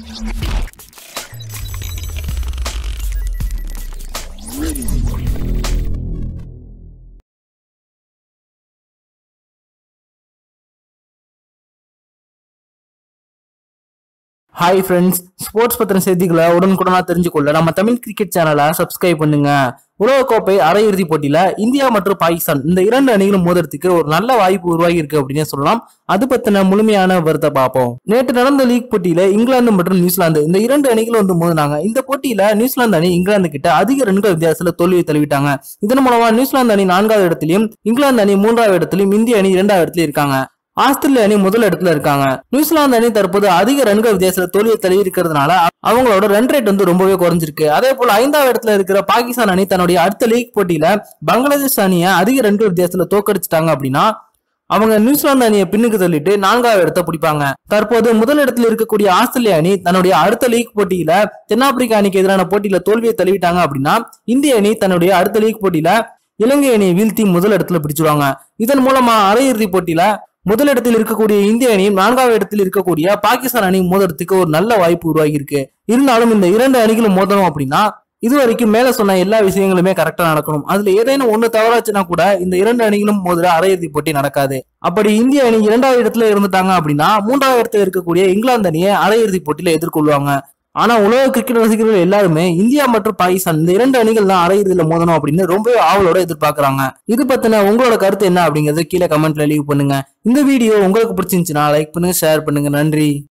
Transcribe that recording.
hi friends sports பத்தின செய்திகளை உடனுக்குடனா தெரிஞ்சுக்கொள்ள நம்ம தமிழ் கிரிக்கெட் சேனலை சப்ஸ்கிரைப் பண்ணுங்க உலகக்கோப்பை அரையிறுதி போட்டியில இந்தியா மற்றும் பாகிஸ்தான் இந்த இரண்டு அணிகளும் மோதுறதுக்கு ஒரு நல்ல வாய்ப்பு உருவாகி இருக்கு அப்படின்னு சொல்லலாம் அது பத்தின முழுமையான விவரத்தை பார்ப்போம் நேற்று நடந்த லீக் போட்டியில இங்கிலாந்து மற்றும் நியூசிலாந்து இந்த இரண்டு அணிகளும் வந்து மோதினாங்க இந்த போட்டியில நியூசிலாந்து அணி இங்கிலாந்து கிட்ட அதிக ரன்கள் வித்தியாசத்துல தோல்வியை தழுவிட்டாங்க இதன் மூலமா நியூசிலாந்து அணி நான்காவது இடத்திலையும் இங்கிலாந்து அணி மூன்றாவது இடத்திலையும் இந்திய அணி இரண்டாவது இடத்துல இருக்காங்க ஆஸ்திரேலிய அணி முதல் இடத்துல இருக்காங்க நியூசிலாந்து அணி தற்போது அதிக ரன்கள் வித்தியாசத்துல தோல்வியை தழுவி இருக்கிறதுனால அவங்களோட ரன் ரேட் வந்து ரொம்பவே குறைஞ்சிருக்கு அதே போல ஐந்தாவது இடத்துல இருக்கிற பாகிஸ்தான் அணி தன்னுடைய அடுத்த லீக் போட்டியில பங்களாதேஷ் அணியை அதிக ரன்கள் வித்தியாசத்துல தோக்கடிச்சிட்டாங்க அப்படின்னா அவங்க நியூசிலாந்து அணியை பின்னுக்கு தள்ளிட்டு நான்காவது இடத்தை பிடிப்பாங்க தற்போது முதல் இடத்துல இருக்கக்கூடிய ஆஸ்திரேலிய அணி தன்னுடைய அடுத்த லீக் போட்டியில தென்னாப்பிரிக்கா அணிக்கு எதிரான போட்டியில தோல்வியை தழுவிட்டாங்க அப்படின்னா இந்திய அணி தன்னுடைய அடுத்த லீக் போட்டியில இலங்கை அணியை வீழ்த்தி முதல் இடத்துல பிடிச்சிருவாங்க இதன் மூலமா அரையிறுதி போட்டியில முதலிடத்தில் இருக்கக்கூடிய இந்திய அணியும் நான்காவது இடத்தில் இருக்கக்கூடிய பாகிஸ்தான் அணி மோதுறதுக்கு ஒரு நல்ல வாய்ப்பு உருவாகி இருக்கு இருந்தாலும் இந்த இரண்டு அணிகளும் மோதணும் அப்படின்னா இது வரைக்கும் மேல சொன்ன எல்லா விஷயங்களுமே கரெக்டா நடக்கணும் அதுல ஏதேனும் ஒண்ணு தவறாச்சுன்னா கூட இந்த இரண்டு அணிகளும் மோதுற அரையிறுதி போட்டி நடக்காது அப்படி இந்திய அணி இரண்டாவது இடத்துல இருந்துட்டாங்க அப்படின்னா மூன்றாவது இடத்துல இருக்கக்கூடிய இங்கிலாந்து அணியை அரையிறுதி போட்டியில எதிர்கொள்வாங்க ஆனா உலக கிரிக்கெட் ரசிகர்கள் எல்லாருமே இந்தியா மற்றும் பாகிஸ்தான் இந்த இரண்டு அணிகள் தான் அரையிறுதியில மோதணும் அப்படின்னு ரொம்பவே ஆவலோட எதிர்பார்க்கறாங்க இது பத்தின உங்களோட கருத்து என்ன அப்படிங்கறத கீழே கமெண்ட்ல லீவ் பண்ணுங்க இந்த வீடியோ உங்களுக்கு பிடிச்சிருந்துச்சுன்னா லைக் பண்ணுங்க ஷேர் பண்ணுங்க நன்றி